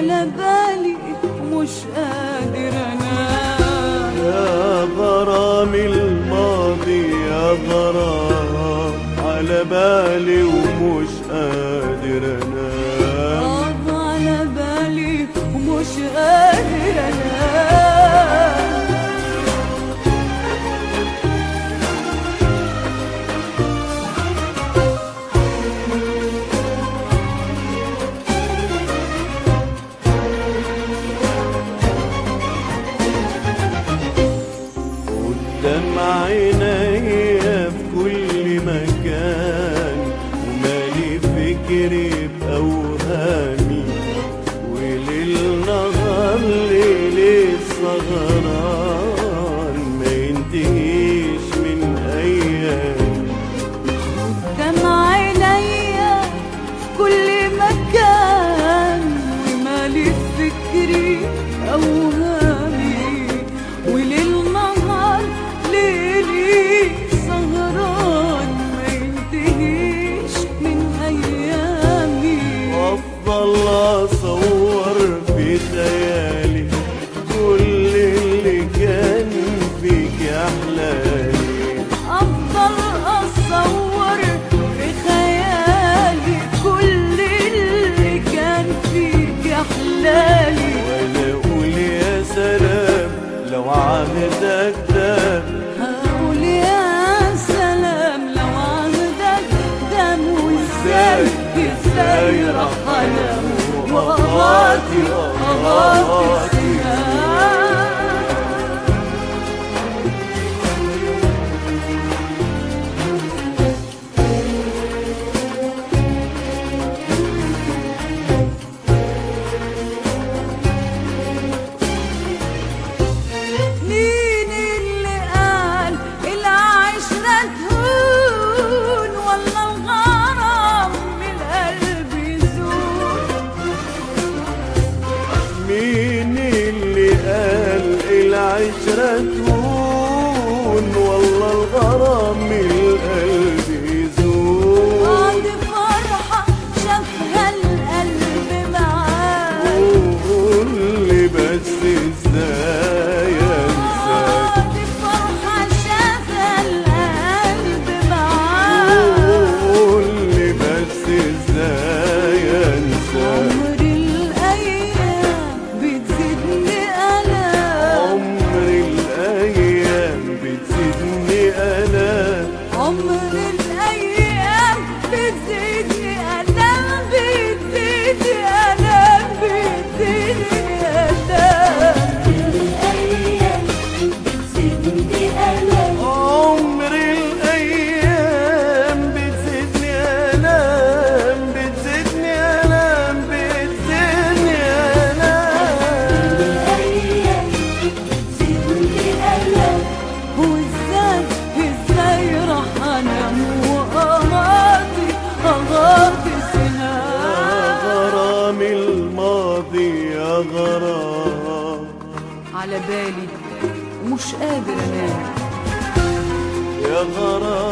على بالي ومش قادر انام يا غرام الماضي يا غرام على بالي ومش قادر انام آه على بالي ومش قادر انام قدام عينيا في كل مكان ومالي فكري بأوهامي وليل نهار ليل سهران ما ينتهيش من أيامي قدام عينيا في كل مكان ومالي فكري أوهامي وليل نهار ليلي سهران ما ينتهيش من أيامي أفضل أصور في خيالي كل اللي كان فيك أحلامي أفضل أصور في خيالي كل اللي كان فيك أحلالي وأنا أقول يا سلام لو عهدك ده هقول يا سلام لو عهدك دم وازاي ازاي راح انام وأغاطي أغاطي السهام مين اللي قال العشرة تهون ولا الغرام من القلب يزول مين اللي قال العشرة تهون والله الغرام من القلب يزول بعد فرحة شافها القلب معاه قول لي بس ازاي انساك بعد فرحة شافها القلب معاه قول لي بس ازاي انساك عمر الأيام بتزيدني ألام عمر الايام بتزيدني انا عمر الأيام بتزيدني ألام بتزيدني ألام بتزيدني ألام عمر الايام بتزيدني الام بتزيدني الام بتزيدني الام وازاي ازاي راح انام واغاطي اغاطي سهام غرام الماضي يا غرام على بالي ومش قادر انام يا غرام